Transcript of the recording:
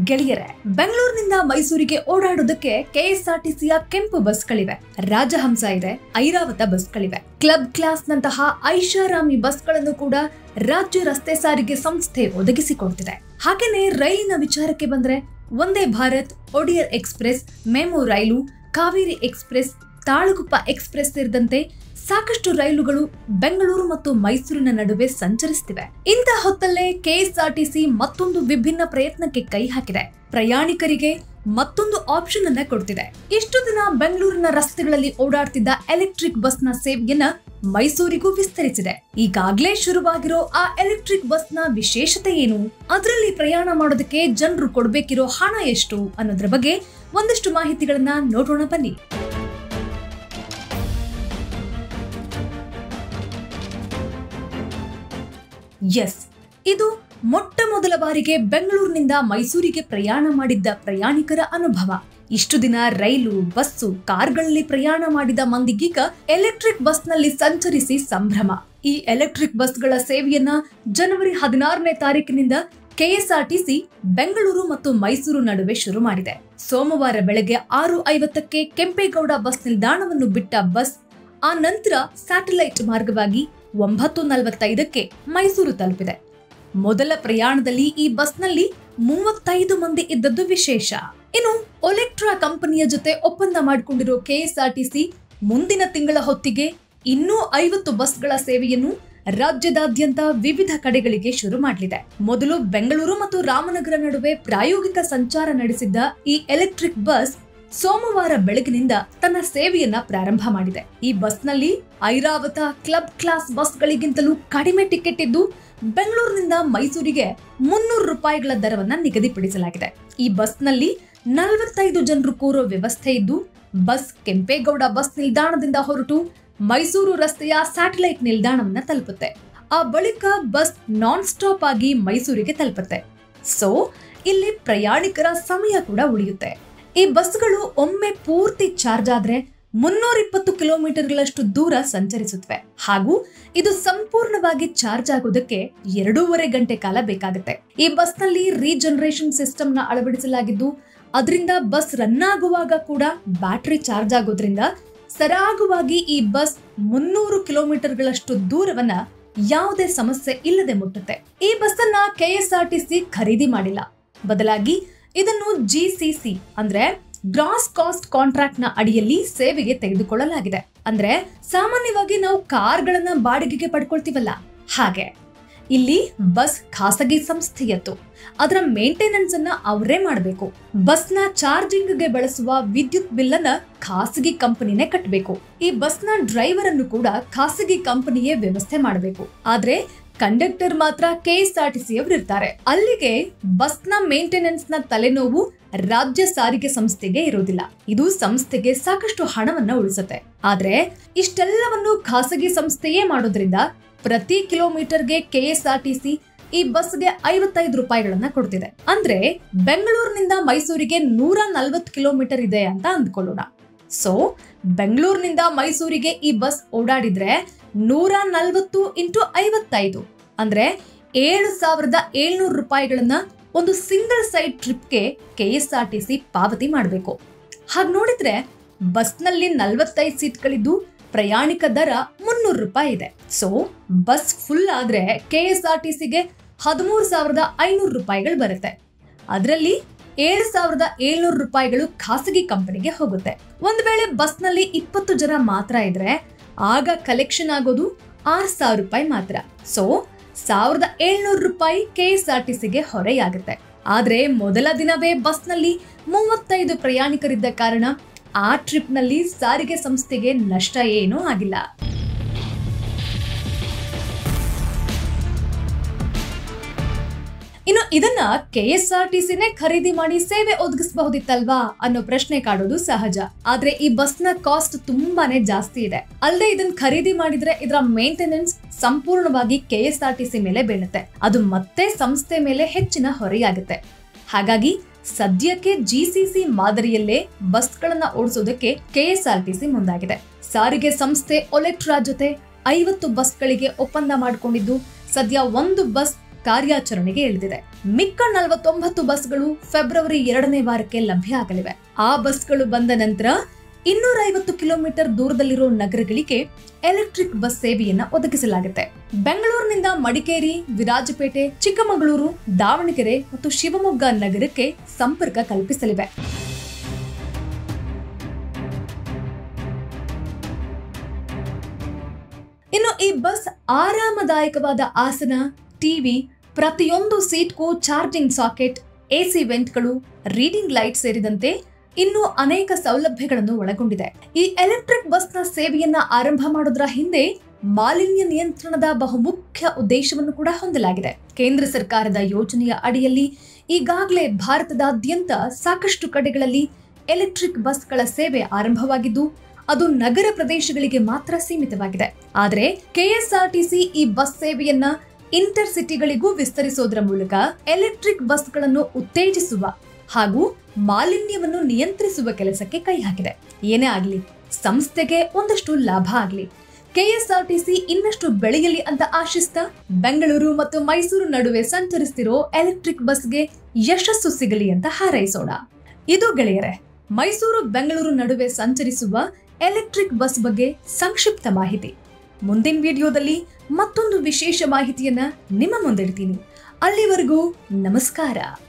ಗೆಳೆಯರೆ ಬೆಂಗಳೂರಿನಿಂದ ಮೈಸೂರಿಗೆ ಓಡಾಡೋದಕ್ಕೆ ಕೆಎಸ್ಆರ್ಟಿಸಿಯ ಕೆಂಪು ಬಸ್ಗಳಿವೆ ರಾಜಹಂಸ ಇದೆ ಐರಾವತ ಬಸ್ಗಳಿವೆ ಕ್ಲಬ್ ಕ್ಲಾಸ್ ನಂತಹ ಐಷಾರಾಮಿ ಬಸ್ಗಳನ್ನು ಕೂಡ ರಾಜ್ಯ ರಸ್ತೆ ಸಾರಿಗೆ ಸಂಸ್ಥೆ ಒದಗಿಸಿಕೊಡ್ತಿದೆ ಹಾಗೇನೆ ರೈಲಿನ ವಿಚಾರಕ್ಕೆ ಬಂದ್ರೆ ಒಂದೇ ಭಾರತ್ ಒಡಿಯರ್ ಎಕ್ಸ್ಪ್ರೆಸ್ ಮೆಮೊ ರೈಲು ಕಾವೇರಿ ಎಕ್ಸ್ಪ್ರೆಸ್ ತಾಳಗುಪ್ಪ ಎಕ್ಸ್ಪ್ರೆಸ್ ಸೇರಿದಂತೆ ಸಾಕಷ್ಟು ರೈಲುಗಳು ಬೆಂಗಳೂರು ಮತ್ತು ಮೈಸೂರಿನ ನಡುವೆ ಸಂಚರಿಸುತ್ತಿವೆ ಇಂಥ ಹೊತ್ತಲ್ಲೇ ಕೆಎಸ್ಆರ್ಟಿಸಿ ಮತ್ತೊಂದು ವಿಭಿನ್ನ ಪ್ರಯತ್ನಕ್ಕೆ ಕೈ ಹಾಕಿದೆ ಪ್ರಯಾಣಿಕರಿಗೆ ಮತ್ತೊಂದು ಆಪ್ಷನ್ ಅನ್ನ ಕೊಡ್ತಿದೆ ಇಷ್ಟು ದಿನ ಬೆಂಗಳೂರಿನ ರಸ್ತೆಗಳಲ್ಲಿ ಓಡಾಡ್ತಿದ್ದ ಎಲೆಕ್ಟ್ರಿಕ್ ಬಸ್ನ ಸೇವೆಯನ್ನ ಮೈಸೂರಿಗೂ ವಿಸ್ತರಿಸಿದೆ ಈಗಾಗಲೇ ಶುರುವಾಗಿರೋ ಆ ಎಲೆಕ್ಟ್ರಿಕ್ ಬಸ್ನ ವಿಶೇಷತೆ ಏನು ಅದರಲ್ಲಿ ಪ್ರಯಾಣ ಮಾಡೋದಕ್ಕೆ ಜನರು ಕೊಡ್ಬೇಕಿರೋ ಹಣ ಎಷ್ಟು ಅನ್ನೋದ್ರ ಬಗ್ಗೆ ಒಂದಷ್ಟು ಮಾಹಿತಿಗಳನ್ನ ನೋಡೋಣ ಬನ್ನಿ ಎಸ್ ಇದು ಮೊಟ್ಟ ಮೊದಲ ಬಾರಿಗೆ ಬೆಂಗಳೂರಿನಿಂದ ಮೈಸೂರಿಗೆ ಪ್ರಯಾಣ ಮಾಡಿದ್ದ ಪ್ರಯಾಣಿಕರ ಅನುಭವ ಇಷ್ಟು ದಿನ ರೈಲು ಬಸ್ಸು ಕಾರ್ಗಳಲ್ಲಿ ಪ್ರಯಾಣ ಮಾಡಿದ ಮಂದಿಗೀಗ ಎಲೆಕ್ಟ್ರಿಕ್ ಬಸ್ನಲ್ಲಿ ಸಂಚರಿಸಿ ಸಂಭ್ರಮ ಈ ಎಲೆಕ್ಟ್ರಿಕ್ ಬಸ್ಗಳ ಸೇವೆಯನ್ನ ಜನವರಿ ಹದಿನಾರನೇ ತಾರೀಕಿನಿಂದ ಕೆಎಸ್ಆರ್ಟಿಸಿ ಬೆಂಗಳೂರು ಮತ್ತು ಮೈಸೂರು ನಡುವೆ ಶುರು ಮಾಡಿದೆ ಸೋಮವಾರ ಬೆಳಗ್ಗೆ ಆರು ಐವತ್ತಕ್ಕೆ ಕೆಂಪೇಗೌಡ ಬಸ್ ನಿಲ್ದಾಣವನ್ನು ಬಿಟ್ಟ ಬಸ್ ಆ ನಂತರ ಸ್ಯಾಟಲೈಟ್ ಮಾರ್ಗವಾಗಿ ಒಂಬತ್ತು ನಲವತ್ತೈದಕ್ಕೆ ಮೈಸೂರು ತಲುಪಿದೆ ಮೊದಲ ಪ್ರಯಾಣದಲ್ಲಿ ಈ ಬಸ್ನಲ್ಲಿ ಮೂವತ್ತೈದು ಮಂದಿ ಇದ್ದದ್ದು ವಿಶೇಷ ಇನ್ನು ಒಲೆಕ್ಟ್ರಾ ಕಂಪನಿಯ ಜೊತೆ ಒಪ್ಪಂದ ಮಾಡಿಕೊಂಡಿರೋ ಕೆಎಸ್ಆರ್ಟಿಸಿ ಮುಂದಿನ ತಿಂಗಳ ಹೊತ್ತಿಗೆ ಇನ್ನೂ ಐವತ್ತು ಬಸ್ಗಳ ಸೇವೆಯನ್ನು ರಾಜ್ಯದಾದ್ಯಂತ ವಿವಿಧ ಕಡೆಗಳಿಗೆ ಶುರು ಮಾಡಲಿದೆ ಮೊದಲು ಬೆಂಗಳೂರು ಮತ್ತು ರಾಮನಗರ ನಡುವೆ ಪ್ರಾಯೋಗಿಕ ಸಂಚಾರ ನಡೆಸಿದ್ದ ಈ ಎಲೆಕ್ಟ್ರಿಕ್ ಬಸ್ ಸೋಮವಾರ ಬೆಳಗಿನಿಂದ ತನ್ನ ಸೇವೆಯನ್ನ ಪ್ರಾರಂಭ ಮಾಡಿದೆ ಈ ಬಸ್ನಲ್ಲಿ ಐರಾವತ ಕ್ಲಬ್ ಕ್ಲಾಸ್ ಬಸ್ಗಳಿಗಿಂತಲೂ ಕಡಿಮೆ ಟಿಕೆಟ್ ಇದ್ದು ಬೆಂಗಳೂರಿನಿಂದ ಮೈಸೂರಿಗೆ ಮುನ್ನೂರು ರೂಪಾಯಿಗಳ ದರವನ್ನ ನಿಗದಿಪಡಿಸಲಾಗಿದೆ ಈ ಬಸ್ನಲ್ಲಿ ನಲವತ್ತೈದು ಜನರು ಕೂರೋ ವ್ಯವಸ್ಥೆ ಇದ್ದು ಬಸ್ ಕೆಂಪೇಗೌಡ ಬಸ್ ನಿಲ್ದಾಣದಿಂದ ಹೊರಟು ಮೈಸೂರು ರಸ್ತೆಯ ಸ್ಯಾಟಲೈಟ್ ನಿಲ್ದಾಣವನ್ನ ತಲುಪುತ್ತೆ ಆ ಬಳಿಕ ಬಸ್ ನಾನ್ ಸ್ಟಾಪ್ ಆಗಿ ಮೈಸೂರಿಗೆ ತಲುಪುತ್ತೆ ಸೊ ಇಲ್ಲಿ ಪ್ರಯಾಣಿಕರ ಸಮಯ ಕೂಡ ಉಳಿಯುತ್ತೆ ಈ ಬಸ್ಗಳು ಒಮ್ಮೆ ಪೂರ್ತಿ ಚಾರ್ಜ್ ಆದ್ರೆ ಮುನ್ನೂರ ಇಪ್ಪತ್ತು ಕಿಲೋಮೀಟರ್ಗಳಷ್ಟು ದೂರ ಸಂಚರಿಸುತ್ತವೆ ಹಾಗೂ ಇದು ಸಂಪೂರ್ಣವಾಗಿ ಚಾರ್ಜ್ ಆಗೋದಕ್ಕೆ ಎರಡೂವರೆ ಗಂಟೆ ಕಾಲ ಬೇಕಾಗುತ್ತೆ ಈ ಬಸ್ನಲ್ಲಿ ರೀಜನರೇಷನ್ ಸಿಸ್ಟಮ್ ನ ಅಳವಡಿಸಲಾಗಿದ್ದು ಅದರಿಂದ ಬಸ್ ರನ್ ಆಗುವಾಗ ಕೂಡ ಬ್ಯಾಟರಿ ಚಾರ್ಜ್ ಆಗೋದ್ರಿಂದ ಸರಾಗವಾಗಿ ಈ ಬಸ್ ಮುನ್ನೂರು ಕಿಲೋಮೀಟರ್ಗಳಷ್ಟು ದೂರವನ್ನ ಯಾವುದೇ ಸಮಸ್ಯೆ ಇಲ್ಲದೆ ಮುಟ್ಟುತ್ತೆ ಈ ಬಸ್ ಅನ್ನ ಕೆಎಸ್ಆರ್ಟಿಸಿ ಖರೀದಿ ಮಾಡಿಲ್ಲ ಬದಲಾಗಿ ಇದನ್ನು ಜಿಸಿಸಿ ಅಂದ್ರೆ ಗ್ರಾಸ್ ಕಾಸ್ಟ್ ಕಾಂಟ್ರಾಕ್ಟ್ ನ ಅಡಿಯಲ್ಲಿ ಸೇವೆಗೆ ತೆಗೆದುಕೊಳ್ಳಲಾಗಿದೆ ಅಂದ್ರೆ ಸಾಮಾನ್ಯವಾಗಿ ನಾವು ಕಾರ್ಗಳನ್ನ ಬಾಡಿಗೆಗೆ ಪಡ್ಕೊಳ್ತೀವಲ್ಲ ಹಾಗೆ ಇಲ್ಲಿ ಬಸ್ ಖಾಸಗಿ ಸಂಸ್ಥೆಯದ್ದು ಅದರ ಮೇಂಟೆನೆನ್ಸ್ ಅನ್ನ ಅವರೇ ಮಾಡಬೇಕು ಬಸ್ನ ಚಾರ್ಜಿಂಗ್ಗೆ ಬಳಸುವ ವಿದ್ಯುತ್ ಬಿಲ್ ಅನ್ನ ಖಾಸಗಿ ಕಂಪನಿನೇ ಕಟ್ಟಬೇಕು ಈ ಬಸ್ನ ಡ್ರೈವರ್ ಅನ್ನು ಕೂಡ ಖಾಸಗಿ ಕಂಪನಿಯೇ ವ್ಯವಸ್ಥೆ ಮಾಡಬೇಕು ಆದ್ರೆ ಕಂಡಕ್ಟರ್ ಮಾತ್ರ ಕೆಎಸ್ಆರ್ಟಿಸಿ ಅವರು ಇರ್ತಾರೆ ಅಲ್ಲಿಗೆ ಬಸ್ನ ಮೇಂಟೆನೆನ್ಸ್ ನ ತಲೆನೋವು ರಾಜ್ಯ ಸಾರಿಗೆ ಸಂಸ್ಥೆಗೆ ಇರೋದಿಲ್ಲ ಇದು ಸಂಸ್ಥೆಗೆ ಸಾಕಷ್ಟು ಹಣವನ್ನ ಉಳಿಸುತ್ತೆ ಆದ್ರೆ ಇಷ್ಟೆಲ್ಲವನ್ನು ಖಾಸಗಿ ಸಂಸ್ಥೆಯೇ ಮಾಡೋದ್ರಿಂದ ಪ್ರತಿ ಕಿಲೋಮೀಟರ್ಗೆ ಕೆಎಸ್ಆರ್ಟಿಸಿ ಈ ಬಸ್ಗೆ ಐವತ್ತೈದು ರೂಪಾಯಿಗಳನ್ನ ಕೊಡ್ತಿದೆ ಅಂದ್ರೆ ಬೆಂಗಳೂರಿನಿಂದ ಮೈಸೂರಿಗೆ ನೂರ ನಲ್ವತ್ತು ಕಿಲೋಮೀಟರ್ ಇದೆ ಅಂತ ಅಂದ್ಕೊಳ್ಳೋಣ ಸೊ ಬೆಂಗಳೂರಿನಿಂದ ಮೈಸೂರಿಗೆ ಈ ಬಸ್ ಓಡಾಡಿದ್ರೆ ನೂರ ನಲ್ವತ್ತು ಇಂಟು ಐವತ್ತೈದು ಅಂದ್ರೆ ಏಳು ಸಾವಿರದ ಏಳ್ನೂರು ರೂಪಾಯಿಗಳನ್ನ ಒಂದು ಸಿಂಗಲ್ ಸೈಡ್ ಟ್ರಿಪ್ಗೆ ಕೆಎಸ್ಆರ್ಟಿಸಿ ಪಾವತಿ ಮಾಡಬೇಕು ಹಾಗೆ ನೋಡಿದ್ರೆ ಬಸ್ನಲ್ಲಿ ನಲ್ವತ್ತೈದು ಸೀಟ್ಗಳಿದ್ದು ಪ್ರಯಾಣಿಕ ದರ ಮುನ್ನೂರು ರೂಪಾಯಿ ಇದೆ ಸೊ ಬಸ್ ಫುಲ್ ಆದ್ರೆ ಕೆಎಸ್ಆರ್ಟಿಸಿಗೆ ಹದಿಮೂರು ಸಾವಿರದ ಐನೂರು ರೂಪಾಯಿಗಳು ಬರುತ್ತೆ ಅದರಲ್ಲಿ ಏಳು ಸಾವಿರದ ಏಳ್ನೂರು ರೂಪಾಯಿಗಳು ಖಾಸಗಿ ಕಂಪನಿಗೆ ಹೋಗುತ್ತೆ ಒಂದು ವೇಳೆ ಬಸ್ನಲ್ಲಿ ಇಪ್ಪತ್ತು ಜನ ಮಾತ್ರ ಇದ್ರೆ ಆಗ ಕಲೆಕ್ಷನ್ ಆಗೋದು ಆರು ಸಾವಿರ ರೂಪಾಯಿ ಮಾತ್ರ ಸೊ ಸಾವಿರದ ಏಳ್ನೂರು ರೂಪಾಯಿ ಕೆಎಸ್ಆರ್ಟಿಸಿಗೆ ಹೊರೆಯಾಗುತ್ತೆ ಆದ್ರೆ ಮೊದಲ ದಿನವೇ ಬಸ್ನಲ್ಲಿ ಮೂವತ್ತೈದು ಪ್ರಯಾಣಿಕರಿದ್ದ ಕಾರಣ ಆ ಟ್ರಿಪ್ನಲ್ಲಿ ಸಾರಿಗೆ ಸಂಸ್ಥೆಗೆ ನಷ್ಟ ಏನೂ ಆಗಿಲ್ಲ ಇನ್ನು ಇದನ್ನ ಕೆಎಸ್ಆರ್ಟಿಸಿನೇ ಖರೀದಿ ಮಾಡಿ ಸೇವೆ ಒದಗಿಸಬಹುದಿತ್ತಲ್ವಾ ಅನ್ನೋ ಪ್ರಶ್ನೆ ಕಾಡೋದು ಸಹಜ ಆದ್ರೆ ಈ ಬಸ್ನ ಕಾಸ್ಟ್ ತುಂಬಾನೇ ಜಾಸ್ತಿ ಇದೆ ಅಲ್ಲದೆ ಇದನ್ನ ಖರೀದಿ ಮಾಡಿದ್ರೆ ಇದರ ಮೇಂಟೆನೆನ್ಸ್ ಸಂಪೂರ್ಣವಾಗಿ ಕೆಎಸ್ಆರ್ಟಿಸಿ ಮೇಲೆ ಬೀಳುತ್ತೆ ಅದು ಮತ್ತೆ ಸಂಸ್ಥೆ ಮೇಲೆ ಹೆಚ್ಚಿನ ಹೊರೆಯಾಗುತ್ತೆ ಹಾಗಾಗಿ ಸದ್ಯಕ್ಕೆ ಜಿಸಿಸಿ ಮಾದರಿಯಲ್ಲೇ ಬಸ್ಗಳನ್ನ ಓಡಿಸೋದಕ್ಕೆ ಕೆಎಸ್ಆರ್ಟಿಸಿ ಮುಂದಾಗಿದೆ ಸಾರಿಗೆ ಸಂಸ್ಥೆ ಒಲೆಕ್ಟ್ರಾ ಜೊತೆ ಐವತ್ತು ಬಸ್ಗಳಿಗೆ ಒಪ್ಪಂದ ಮಾಡಿಕೊಂಡಿದ್ದು ಸದ್ಯ ಒಂದು ಬಸ್ ಕಾರ್ಯಾಚರಣೆಗೆ ಇಳಿದಿದೆ ಮಿಕ್ಕ ನಲವತ್ತೊಂಬತ್ತು ಬಸ್ಗಳು ಫೆಬ್ರವರಿ ಎರಡನೇ ವಾರಕ್ಕೆ ಲಭ್ಯ ಆಗಲಿವೆ ಆ ಬಸ್ಗಳು ಬಂದ ನಂತರ ಇನ್ನೂರ ಐವತ್ತು ಕಿಲೋಮೀಟರ್ ದೂರದಲ್ಲಿರೋ ನಗರಗಳಿಗೆ ಎಲೆಕ್ಟ್ರಿಕ್ ಬಸ್ ಸೇವೆಯನ್ನ ಒದಗಿಸಲಾಗುತ್ತೆ ಬೆಂಗಳೂರಿನಿಂದ ಮಡಿಕೇರಿ ವಿರಾಜಪೇಟೆ ಚಿಕ್ಕಮಗಳೂರು ದಾವಣಗೆರೆ ಮತ್ತು ಶಿವಮೊಗ್ಗ ನಗರಕ್ಕೆ ಸಂಪರ್ಕ ಕಲ್ಪಿಸಲಿವೆ ಇನ್ನು ಈ ಬಸ್ ಆರಾಮದಾಯಕವಾದ ಆಸನ ಟಿವಿ ಪ್ರತಿಯೊಂದು ಸೀಟ್ಗೂ ಚಾರ್ಜಿಂಗ್ ಸಾಕೆಟ್ ಎಸಿ ವೆಂಟ್ಗಳು ರೀಡಿಂಗ್ ಲೈಟ್ ಸೇರಿದಂತೆ ಇನ್ನೂ ಅನೇಕ ಸೌಲಭ್ಯಗಳನ್ನು ಒಳಗೊಂಡಿದೆ ಈ ಎಲೆಕ್ಟ್ರಿಕ್ ಬಸ್ನ ಸೇವೆಯನ್ನ ಆರಂಭ ಮಾಡೋದ್ರ ಹಿಂದೆ ಮಾಲಿನ್ಯ ನಿಯಂತ್ರಣದ ಬಹುಮುಖ್ಯ ಉದ್ದೇಶವನ್ನು ಕೂಡ ಹೊಂದಲಾಗಿದೆ ಕೇಂದ್ರ ಸರ್ಕಾರದ ಯೋಜನೆಯ ಅಡಿಯಲ್ಲಿ ಈಗಾಗಲೇ ಭಾರತದಾದ್ಯಂತ ಸಾಕಷ್ಟು ಕಡೆಗಳಲ್ಲಿ ಎಲೆಕ್ಟ್ರಿಕ್ ಬಸ್ಗಳ ಸೇವೆ ಆರಂಭವಾಗಿದ್ದು ಅದು ನಗರ ಪ್ರದೇಶಗಳಿಗೆ ಮಾತ್ರ ಸೀಮಿತವಾಗಿದೆ ಆದರೆ ಕೆಎಸ್ಆರ್ಟಿಸಿ ಈ ಬಸ್ ಸೇವೆಯನ್ನ ಇಂಟರ್ ಸಿಟಿಗಳಿಗೂ ವಿಸ್ತರಿಸೋದ್ರ ಮೂಲಕ ಎಲೆಕ್ಟ್ರಿಕ್ ಬಸ್ಗಳನ್ನು ಉತ್ತೇಜಿಸುವ ಹಾಗೂ ಮಾಲಿನ್ಯವನ್ನು ನಿಯಂತ್ರಿಸುವ ಕೆಲಸಕ್ಕೆ ಕೈ ಹಾಕಿದೆ ಏನೇ ಆಗಲಿ ಸಂಸ್ಥೆಗೆ ಒಂದಷ್ಟು ಲಾಭ ಆಗಲಿ ಕೆಎಸ್ಆರ್ಟಿಸಿ ಇನ್ನಷ್ಟು ಬೆಳೆಯಲಿ ಅಂತ ಆಶಿಸ್ತಾ ಬೆಂಗಳೂರು ಮತ್ತು ಮೈಸೂರು ನಡುವೆ ಸಂಚರಿಸ್ತಿರೋ ಎಲೆಕ್ಟ್ರಿಕ್ ಬಸ್ಗೆ ಯಶಸ್ಸು ಸಿಗಲಿ ಅಂತ ಹಾರೈಸೋಣ ಇದು ಗೆಳೆಯರೆ ಮೈಸೂರು ಬೆಂಗಳೂರು ನಡುವೆ ಸಂಚರಿಸುವ ಎಲೆಕ್ಟ್ರಿಕ್ ಬಸ್ ಬಗ್ಗೆ ಸಂಕ್ಷಿಪ್ತ ಮಾಹಿತಿ ಮುಂದಿನ ವಿಡಿಯೋದಲ್ಲಿ ಮತ್ತೊಂದು ವಿಶೇಷ ಮಾಹಿತಿಯನ್ನ ನಿಮ್ಮ ಮುಂದಿಡ್ತೀನಿ ಅಲ್ಲಿವರೆಗೂ ನಮಸ್ಕಾರ